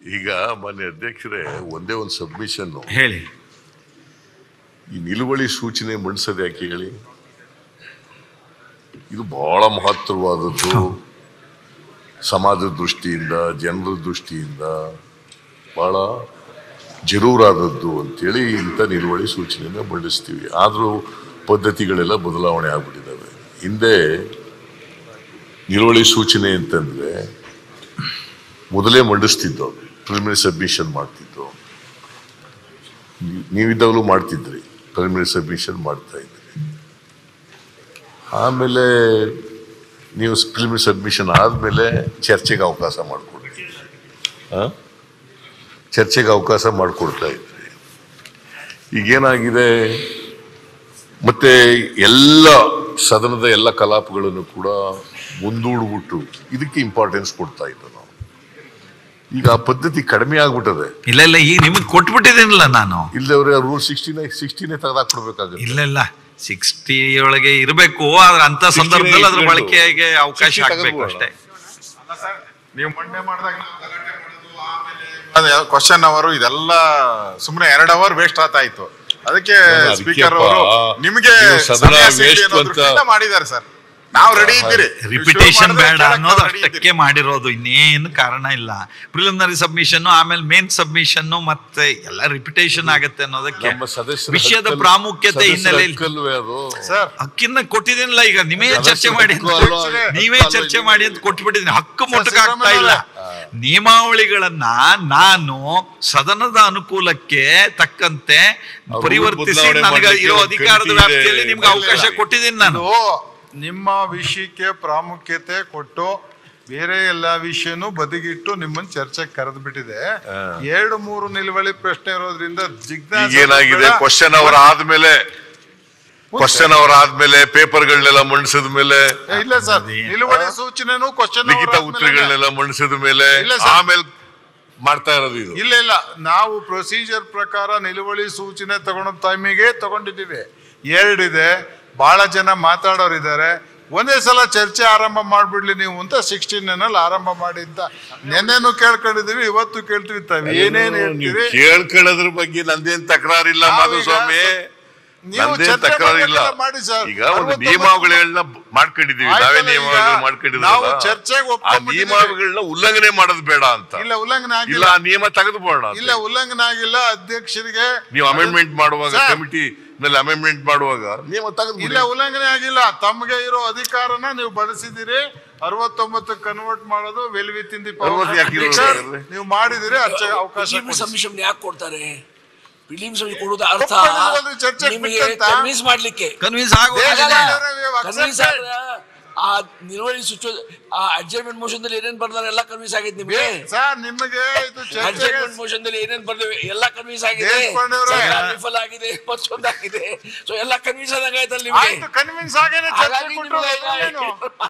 ಈಗ ಮಾನ್ಯ ಅಧ್ಯಕ್ಷರೇ ಒಂದೇ ಒಂದು ಸಬ್ಮಿಷನ್ ಹೇಳಿ ಈ ನಿಲುವಳಿ ಸೂಚನೆ ಮಂಡಿಸೋದು ಯಾಕೆ ಹೇಳಿ ಇದು ಬಹಳ ಮಹತ್ತರವಾದದ್ದು ಸಮಾಜದ ದೃಷ್ಟಿಯಿಂದ ಜನರ ದೃಷ್ಟಿಯಿಂದ ಬಹಳ ಜರೂರಾದದ್ದು ಅಂತೇಳಿ ಇಂಥ ನಿಲುವಳಿ ಸೂಚನೆಯನ್ನು ಮಂಡಿಸ್ತೀವಿ ಆದರೂ ಪದ್ಧತಿಗಳೆಲ್ಲ ಬದಲಾವಣೆ ಆಗ್ಬಿಟ್ಟಿದ್ದಾವೆ ಹಿಂದೆ ನಿಲುವಳಿ ಸೂಚನೆ ಅಂತಂದ್ರೆ ಮೊದಲೇ ಮಂಡಿಸ್ತಿದ್ದೋ ಪ್ರಿಲಿಮಿನರಿ ಸಬ್ಮಿಷನ್ ಮಾಡ್ತಿದ್ದೋ ನೀವ್- ನೀವಿದ್ದಾಗಲೂ ಮಾಡ್ತಿದ್ರಿ ಪ್ರಿಲಿಮಿನರಿ ಸಬ್ಮಿಷನ್ ಮಾಡ್ತಾ ಇದ್ರಿ ಆಮೇಲೆ ನೀವು ಪ್ರಿಲಿಮಿನರಿ ಸಬ್ಮಿಷನ್ ಆದಮೇಲೆ ಚರ್ಚೆಗೆ ಅವಕಾಶ ಮಾಡಿಕೊಡ್ರಿ ಆ? ಚರ್ಚೆಗೆ ಅವಕಾಶ ಮಾಡಿಕೊಡ್ತಾ ಇದ್ರಿ ಈಗೇನಾಗಿದೆ ಮತ್ತೆ ಎಲ್ಲ ಸದನದ ಎಲ್ಲ ಕಲಾಪಗಳನ್ನು ಕೂಡ ಮುಂದೂಡ್ಬಿಟ್ಟು ಇದಕ್ಕೆ ಇಂಪಾರ್ಟೆನ್ಸ್ ಕೊಡ್ತಾ ಇದ್ದು ನಾವು ಈಗ ಆ ಪದ್ಧತಿ ಕಡಿಮೆ ಆಗ್ಬಿಟ್ಟದೆ ಇಲ್ಲ ಇಲ್ಲ ಈಗ ನಿಮಗೆ ಕೊಟ್ಬಿಟ್ಟಿದ್ದೀನಲ್ಲ ನಾನು ಇಲ್ಲದವ್ರೆ ರೂಲ್ ಸಿಕ್ಸ್ಟಿನೇ ಸಿಕ್ಸ್ಟಿನೇ ತೆಗೆದಾಕ್ಬಿಡ್ಬೇಕಾಗುತ್ತೆ ಇಲ್ಲ ಇಲ್ಲ ಸಿಕ್ಸ್ಟಿ ಒಳಗೆ ಇರಬೇಕು ಆದ್ರೆ ಅಂತ ಸಂದರ್ಭದಲ್ಲಿ ಅದ್ರ ಇಟ್ಕೊಂಡು ಬಳಕೆಗೆ ಅವಕಾಶ 60 ಆಗ್ಬೇಕು ತೆಗೆದ್ಬಿಡೋಣ. ಅಷ್ಟೇ ನೀವು ಮಂಡನೆ ಮಾಡಿದಾಗ ಕ್ವಶನ್ ಅವರು ಇದೆಲ್ಲ ಸುಮ್ಮನೆ ಎರಡು ಅವರ್ ವೇಸ್ಟ್ ಆಗ್ತಾ ಇತ್ತು ಅದಕ್ಕೆ ಅದಕ್ಕೆಪ್ಪ, ಸ್ಪೀಕರ್ ಅವರು ನಿಮಗೆ ನೀವು ಸದನ ಸಮಯ ಸಿಗ್ಲಿ waste ಅನ್ನೋ ಅಂತ- ದೃಷ್ಟಿಯಿಂದ ಮಾಡಿದ್ದಾರೆ ಸರ್ ನಾವು ರೆಡಿ ಇದ್ದೀರಿ ನೀವು ಶುರು ರಿಪಿಟೇಷನ್ ಮಾಡಿದ್ರೆ ಬೇಡ ಕೇಳಕ್ಕೆ ಅನ್ನೋದು ನಾವು ready ಇದ್ದೀರಿ. ಅಷ್ಟಕ್ಕೆ ಮಾಡಿರೋದು ಇನ್ನೇನು ಕಾರಣ ಇಲ್ಲ ಪ್ರಿಲಿಮಿನರಿ ಸಬ್ಮಿಷನ್ ಆಮೇಲೆ ಮೇನ್ ಸಬ್ಮಿಷನ್ ಮತ್ತೆ ಎಲ್ಲ ರಿಪಿಟೇಷನ್ ಆಗತ್ತೆ ಅನ್ನೋದಕ್ಕೆ ನಮ್ಮ ಸದಸ್ಯರ ವಿಷಯದ ಹಕ್ಕಲ್ಲಿ- ಪ್ರಾಮುಖ್ಯತೆ ಸದಸ್ಯರ ಹಿನ್ನೆಲೆಯಲ್ಲಿ ಹಕ್ಕಲ್ವೇ ಅದು ಸರ್ ಹಕ್ಕಿನ ಕೊಟ್ಟಿದ್ದೀನಿಲ್ಲ ಈಗ ನೀವೇ ಸದಸ್ಯರ ಚರ್ಚೆ ಮಾಡಿ ಅಂತ ಹಕ್ಕು ಅಲ್ವಾ? ನೀವೇ ಹಕ್ಕು ಚರ್ಚೆ ಅಲ್ವಾ? ಮಾಡಿ ಅಂತ ಕೊಟ್ಬಿಟ್ಟಿದ್ದೀನಿ ಹಕ್ಕು ಸರ್, ಮುಟ್ಟಕ್ ಆಗ್ತಾ ಇಲ್ಲ ಸಿದ್ದರಾಮಯ್ಯ ನಿಯಮಾವಳಿಗಳನ್ನ ನಾನು ಸದನದ ಅನುಕೂಲಕ್ಕೆ ತಕ್ಕಂತೆ ಅವ್ರು ಪರಿವರ್ತಿಸಿ ಬದಲಾವಣೆ ನನಗೆ ಮಾಡ್ಲಿಕ್ಕೆ ಇರೋ ಒಂದು ಅಧಿಕಾರದ ಕಮಿಟಿ ಇದೆ. ವ್ಯಾಪ್ತಿಯಲ್ಲಿ ನಿಮ್ಗೆ ಅವಕಾಶ ಕೊಟ್ಟಿದ್ದೀನಿ ನಾನು ಇದು ನಿಮ್ಮ ವಿಷಯಕ್ಕೆ ಪ್ರಾಮುಖ್ಯತೆ ಕೊಟ್ಟು ಬೇರೆ ಎಲ್ಲಾ ವಿಷಯನೂ ಬದಿಗಿಟ್ಟು ನಿಮ್ಮನ್ನ ಚರ್ಚೆಗೆ ಕರೆದು ಬಿಟ್ಟಿದೆ ಎರಡು ಮೂರು ನಿಲುವಳಿ ಪ್ರಶ್ನೆ ಇರೋದ್ರಿಂದ ಜಿಜ್ಞಾಸೆ ಈಗ ಏನಾಗಿದೆ ಬೇಡ. ಕ್ವಶನ್ ಅವರ್ ಆದ್ಮೇಲೆ ಕ್ವಶನ್ ಅವರ್ ಆದ್ಮೇಲೆ ಪೇಪರ್ಗಳನ್ನೆಲ್ಲ ಮಂಡಿಸಿದ ಮೇಲೆ ಏ, ಇಲ್ಲ ಸರ್ ನಿಲುವಳಿ ಸೂಚನೆನೂ ಕ್ವಶನ್ ಲಿಖಿತ ಉತ್ತರಗಳನ್ನೆಲ್ಲ ಮಂಡಿಸಿದ ಮೇಲೆ ಇಲ್ಲ ಸರ್. ಆಮೇಲೆ ಮಾಡ್ತಾ ಇರೋದು ಇದು ಇಲ್ಲ ಇಲ್ಲ ನಾವು ಪ್ರೊಸೀಜರ್ ಪ್ರಕಾರ ನಿಲುವಳಿ ಸೂಚನೆ ತಗೊಳ್ಳೋ ಟೈಮಿಗೆ ತಗೊಂಡಿದ್ದೀವಿ ಎರಡಿದೆ ಬಹಳ ಜನ ಮಾತಾಡೋರಿದ್ದಾರೆ ಒಂದೇ ಸಲ ಚರ್ಚೆ ಆರಂಭ ಮಾಡ್ಬಿಡ್ಲಿ ನೀವು ಅಂತ ಸಿಕ್ಸ್ಟೀನ್ ನಲ್ಲಿ ಆರಂಭ ಮಾಡಿ ಅಂತ ನೆನ್ನೆನೂ ಕೇಳ್ಕೊಂಡಿದೀವಿ ಇವತ್ತು ಕೇಳ್ತೀವಿ ತಾವ್ ಏನೇನ್ ನೀವು ಹೇಳ್ತೀರಿ ಕೇಳ್ಕೊಳ್ಳೋದ್ರ ಬಗ್ಗೆ ನಂದೇನ್ ತಕರಾರಿಲ್ಲ ನಾವೀಗ ಮಾಧುಸ್ವಾಮಿ ನೀವು ನಂದೇನ್ ಚರ್ಚೆ ತಕರಾರಿಲ್ಲ ಮಾಡ್ಬೇಕಾದ್ರೆ ಮಾಡಿ ಸರ್. ಈಗ ಒಂದು ಅರವತ್ತೊಂಬತ್ತು ನಿಯಮಾವಳಿಗಳನ್ನ ಮಾಡ್ಕೊಂಡಿದೀವಿ ನಾವೇ ಆಯ್ತಲ್ಲ, ಈಗ ನಿಯಮಾವಳಿಗಳು ನಾವು ಮಾಡ್ಕೊಂಡಿದ್ರಲ್ಲ ಚರ್ಚೆಗೆ ಆ ಒಪ್ಕೊಂಡ್ಬಿಟ್ಟಿದೀವಿ. ನಿಯಮಾವಳಿಗಳನ್ನ ಉಲ್ಲಂಘನೆ ಮಾಡೋದು ಬೇಡ ಅಂತ ಇಲ್ಲ ಉಲ್ಲಂಘನೆ ಇಲ್ಲ ಆಗಿಲ್ಲ ಆ ನಿಯಮ ತೆಗೆದುಬೋಣ ಇಲ್ಲ ಉಲ್ಲಂಘನೆ ಆಗಿಲ್ಲ ಅಧ್ಯಕ್ಷರಿಗೆ ನೀವು ಅಮೆಂಡ್ಮೆಂಟ್ ಮಾಡುವಾಗ ಸರ್. ಕಮಿಟಿ ನಲ್ಲಿ ಅಮೆಂಡ್ಮೆಂಟ್ ಮಾಡುವಾಗ ನಿಯಮ ಇಲ್ಲ ತೆಗೆದು ಉಲ್ಲಂಘನೆ ಆಗಿಲ್ಲ ತಮಗೆ ಇರೋ ಅಧಿಕಾರನ ನೀವು ಬಳಸಿದಿರಿ ಅರವತ್ತೊಂಬತ್ತು ಕನ್ವರ್ಟ್ ಮಾಡೋದು ವೆಲ್ ವಿತ್ ಇನ್ ದಿ ಅರವತ್ತು ಯಾಕೆ ಇರೋದು ಹಾಗಾದ್ರೆ? ನೀವು ಮಾಡಿದಿರಿ ಅಚ್ಚ ಅವಕಾಶ ಫಿಲಿಂ ಕೊಡಿ. ಸಬ್ಮಿಷನ್ ಯಾಕೆ ಕೊಡ್ತಾರೆ ಫಿಲಿಂ ಸಬ್ಮಿಷನ್ ಕೊಡೋದು ಅರ್ಥ ಒಪ್ಪಂದದಲ್ಲಿ ಚರ್ಚೆಗೆ ನಿಮಗೆ ಬಿಟ್ಟಂತ? ಕನ್ವಿನ್ಸ್ ಮಾಡ್ಲಿಕ್ಕೆ ಕನ್ವಿನ್ಸ್ ಆಗೋ ದೇಶದಲ್ಲಿ ಆಗಲ್ಲ. ಇರೋರು we have ಕನ್ವಿನ್ಸ್ accepted. ಆದ್ರೆ ಆ ನಿಲುವಳಿ ಸುಚ್ಚೋ ಆ ಅಡ್ಜಸ್ಟ್ಮೆಂಟ್ ಮೋಷನ್ ದಲ್ಲಿ ಏನೇನ್ ಬರ್ದಾರೆ ಎಲ್ಲ ಕನ್ವಿನ್ಸ್ ಆಗೈತೆ ನಿಮಗೆ ಸರ್ ನಿಮಗೆ ಇದು ಚರ್ಚೆಗೆ ಅಡ್ಜಸ್ಟ್ಮೆಂಟ್ ಮೋಷನ್ ದಲ್ಲಿ ಏನೇನ್ ಬರ್ದೇವೆ ಎಲ್ಲ ಕನ್ವಿನ್ಸ್ ಆಗಿದೆ ದೇಶಪಾಂಡೆ ಅವರೇ. ಸರ್ಕಾರ ವಿಫಲ ಆಗಿದೆ ಮತ್ತೊಂದಾಗಿದೆ ಸೊ ಎಲ್ಲ ಕನ್ವಿನ್ಸ್ ಆದಂಗ ಆಯ್ತಲ್ಲ ನಿಮಗೆ ಆಯ್ತು ಕನ್ವಿನ್ಸ್ ಆಗೇನೆ ಚರ್ಚೆ ಹಾಗಾಗಿ ಕೊಟ್ಟರು ನಿಮ್ಗೆ